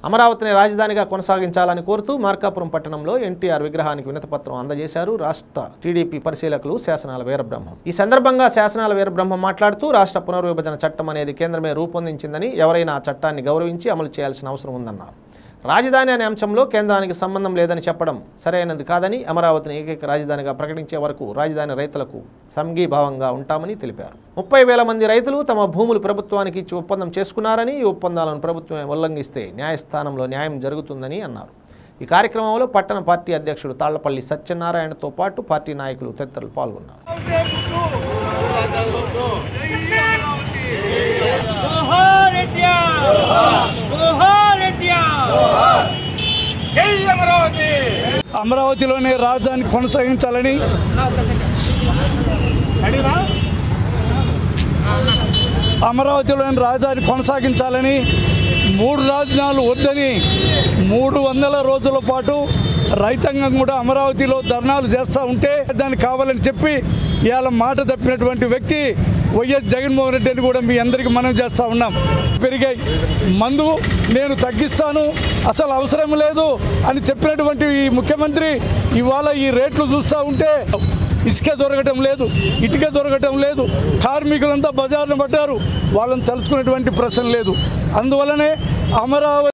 అమరావతిని రాజధానిగా కొనసాగించాలని కోరుతూ మార్కాపురం పట్టణంలో ఎన్టీఆర్ విగ్రహానికి వినతిపత్రం అందజేశారు రాష్ట్ర టీడీపీ పరిశీలకులు శాసనాల వీరబ్రహ్మం ఈ సందర్భంగా శాసనాల వీరబ్రహ్మం మాట్లాడుతూ రాష్ట్ర పునర్విభజన చట్టం అనేది కేంద్రమే రూపొందించిందని ఎవరైనా ఆ చట్టాన్ని గౌరవించి అమలు చేయాల్సిన అవసరం ఉందన్నారు రాజధాని అనే అంశంలో కేంద్రానికి సంబంధం లేదని చెప్పడం సరైనది కాదని అమరావతిని ఏకైక రాజధానిగా ప్రకటించే వరకు రాజధాని రైతులకు సంఘీభావంగా ఉంటామని తెలిపారు ముప్పై వేల మంది రైతులు తమ భూములు ప్రభుత్వానికి ఇచ్చి ఒప్పందం చేసుకున్నారని ఈ ఒప్పందాలను ప్రభుత్వమే ఉల్లంఘిస్తే న్యాయస్థానంలో న్యాయం జరుగుతుందని అన్నారు ఈ కార్యక్రమంలో పట్టణ పార్టీ అధ్యక్షుడు తాళ్లపల్లి సత్యనారాయణతో పాటు పార్టీ నాయకులు తదితరులు పాల్గొన్నారు జోహార్ ఎన్టీఆర్ జోహార్ ఎన్టీఆర్ జై అమరావతి అమరావతిలోనే రాజధాని కొనసాగించాలని అమరావతిలోని రాజధాని కొనసాగించాలని మూడు రాజధానులు వద్దని మూడు వందల రోజుల పాటు రైతాంగం కూడా అమరావతిలో ధర్నాలు చేస్తూ ఉంటే దానికి కావాలని చెప్పి ఇవాళ మాట తప్పినటువంటి వ్యక్తి వైఎస్ జగన్మోహన్ రెడ్డి అని కూడా మీ అందరికీ మనం చేస్తూ ఉన్నాం పెరిగాయి మందు నేను తగ్గిస్తాను అసలు అవసరం లేదు అని చెప్పినటువంటి ఈ ముఖ్యమంత్రి ఇవాళ ఈ రేట్లు చూస్తూ ఉంటే ఇసుక దొరకటం లేదు ఇటుక దొరకటం లేదు కార్మికులంతా బజార్ను పడ్డారు వాళ్ళని తలుచుకునేటువంటి ప్రశ్న లేదు అందువల్లనే అమరావతి